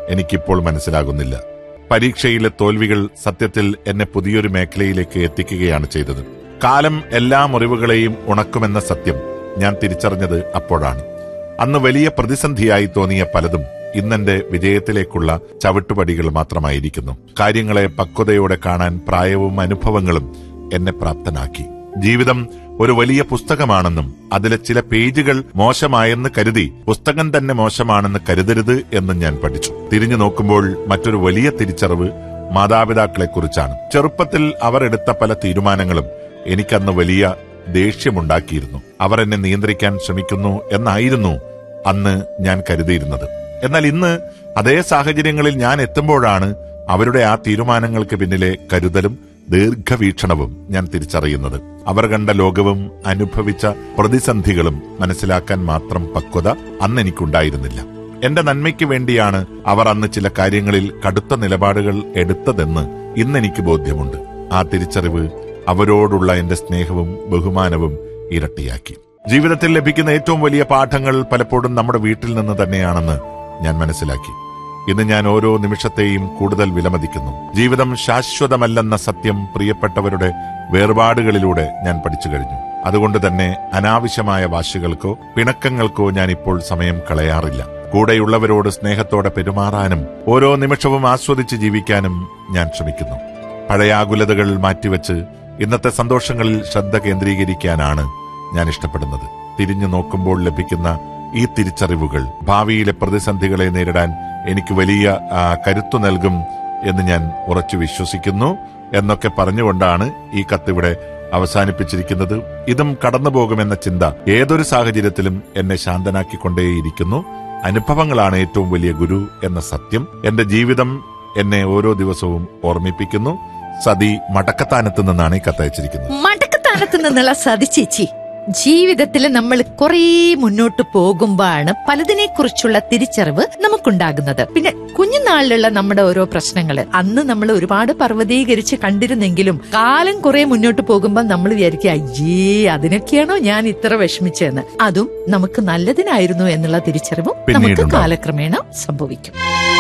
എനിക്കിപ്പോൾ മനസ്സിലാകുന്നില്ല പരീക്ഷയിലെ തോൽവികൾ സത്യത്തിൽ എന്നെ പുതിയൊരു മേഖലയിലേക്ക് എത്തിക്കുകയാണ് ചെയ്തത് കാലം എല്ലാ മുറിവുകളെയും ഉണക്കുമെന്ന സത്യം ഞാൻ തിരിച്ചറിഞ്ഞത് അപ്പോഴാണ് അന്ന് വലിയ പ്രതിസന്ധിയായി തോന്നിയ പലതും ഇന്നെന്റെ വിജയത്തിലേക്കുള്ള ചവിട്ടുപടികൾ മാത്രമായിരിക്കുന്നു കാര്യങ്ങളെ പക്വതയോടെ കാണാൻ പ്രായവും അനുഭവങ്ങളും എന്നെ പ്രാപ്തനാക്കി ജീവിതം ഒരു വലിയ പുസ്തകമാണെന്നും അതിലെ ചില പേജുകൾ മോശമായെന്ന് കരുതി പുസ്തകം തന്നെ മോശമാണെന്ന് കരുതരുത് എന്നും ഞാൻ പഠിച്ചു തിരിഞ്ഞു നോക്കുമ്പോൾ മറ്റൊരു വലിയ തിരിച്ചറിവ് മാതാപിതാക്കളെക്കുറിച്ചാണ് ചെറുപ്പത്തിൽ അവർ എടുത്ത പല തീരുമാനങ്ങളും എനിക്കന്ന് വലിയ ദേഷ്യമുണ്ടാക്കിയിരുന്നു അവർ എന്നെ നിയന്ത്രിക്കാൻ ശ്രമിക്കുന്നു എന്നായിരുന്നു അന്ന് ഞാൻ കരുതിയിരുന്നത് എന്നാൽ ഇന്ന് അതേ സാഹചര്യങ്ങളിൽ ഞാൻ എത്തുമ്പോഴാണ് അവരുടെ ആ തീരുമാനങ്ങൾക്ക് പിന്നിലെ കരുതലും ദീർഘവീക്ഷണവും ഞാൻ തിരിച്ചറിയുന്നത് അവർ കണ്ട ലോകവും അനുഭവിച്ച പ്രതിസന്ധികളും മനസ്സിലാക്കാൻ മാത്രം പക്വത അന്ന് എനിക്കുണ്ടായിരുന്നില്ല എന്റെ നന്മയ്ക്ക് വേണ്ടിയാണ് അവർ അന്ന് ചില കാര്യങ്ങളിൽ കടുത്ത നിലപാടുകൾ എടുത്തതെന്ന് ഇന്നെനിക്ക് ബോധ്യമുണ്ട് ആ തിരിച്ചറിവ് അവരോടുള്ള എന്റെ സ്നേഹവും ബഹുമാനവും ഇരട്ടിയാക്കി ജീവിതത്തിൽ ലഭിക്കുന്ന ഏറ്റവും വലിയ പാഠങ്ങൾ പലപ്പോഴും നമ്മുടെ വീട്ടിൽ നിന്ന് തന്നെയാണെന്ന് ഞാൻ മനസ്സിലാക്കി ഇന്ന് ഞാൻ ഓരോ നിമിഷത്തെയും കൂടുതൽ വിലമതിക്കുന്നു ജീവിതം ശാശ്വതമല്ലെന്ന സത്യം പ്രിയപ്പെട്ടവരുടെ വേർപാടുകളിലൂടെ ഞാൻ പഠിച്ചു കഴിഞ്ഞു അതുകൊണ്ട് തന്നെ അനാവശ്യമായ വാശികൾക്കോ പിണക്കങ്ങൾക്കോ ഞാൻ ഇപ്പോൾ സമയം കളയാറില്ല കൂടെയുള്ളവരോട് സ്നേഹത്തോടെ പെരുമാറാനും ഓരോ നിമിഷവും ആസ്വദിച്ച് ജീവിക്കാനും ഞാൻ ശ്രമിക്കുന്നു പഴയ ആകുലതകൾ മാറ്റിവെച്ച് ഇന്നത്തെ സന്തോഷങ്ങളിൽ ശ്രദ്ധ കേന്ദ്രീകരിക്കാനാണ് ഞാൻ ഇഷ്ടപ്പെടുന്നത് തിരിഞ്ഞു നോക്കുമ്പോൾ ലഭിക്കുന്ന ഈ തിരിച്ചറിവുകൾ ഭാവിയിലെ പ്രതിസന്ധികളെ നേരിടാൻ എനിക്ക് വലിയ ആ, കരുത്തു നൽകും എന്ന് ഞാൻ ഉറച്ചു വിശ്വസിക്കുന്നു എന്നൊക്കെ പറഞ്ഞുകൊണ്ടാണ് ഈ കത്തിവിടെ അവസാനിപ്പിച്ചിരിക്കുന്നത് ഇതും കടന്നുപോകുമെന്ന ചിന്ത ഏതൊരു സാഹചര്യത്തിലും എന്നെ ശാന്തനാക്കിക്കൊണ്ടേയിരിക്കുന്നു അനുഭവങ്ങളാണ് ഏറ്റവും വലിയ ഗുരു എന്ന സത്യം എന്റെ ജീവിതം എന്നെ ഓരോ ദിവസവും ഓർമ്മിപ്പിക്കുന്നു സതി മടക്കത്താനത്ത് നിന്നാണ് ഈ കത്തയച്ചിരിക്കുന്നത് മടക്കത്താനത്ത് നിന്നുള്ള സതി ചേച്ചി ജീവിതത്തിൽ നമ്മൾ കുറേ മുന്നോട്ട് പോകുമ്പോഴാണ് പലതിനെ കുറിച്ചുള്ള തിരിച്ചറിവ് നമുക്കുണ്ടാകുന്നത് പിന്നെ കുഞ്ഞുനാളിലുള്ള നമ്മുടെ ഓരോ പ്രശ്നങ്ങള് അന്ന് നമ്മൾ ഒരുപാട് പർവ്വതീകരിച്ച് കണ്ടിരുന്നെങ്കിലും കാലം കുറെ മുന്നോട്ട് പോകുമ്പോൾ നമ്മൾ വിചാരിക്കുക അയ്യേ അതിനൊക്കെയാണോ ഞാൻ ഇത്ര വിഷമിച്ചതെന്ന് അതും നമുക്ക് നല്ലതിനായിരുന്നു എന്നുള്ള തിരിച്ചറിവും നമുക്ക് പിന്നീടുണ്ടാവും. കാലക്രമേണ സംഭവിക്കും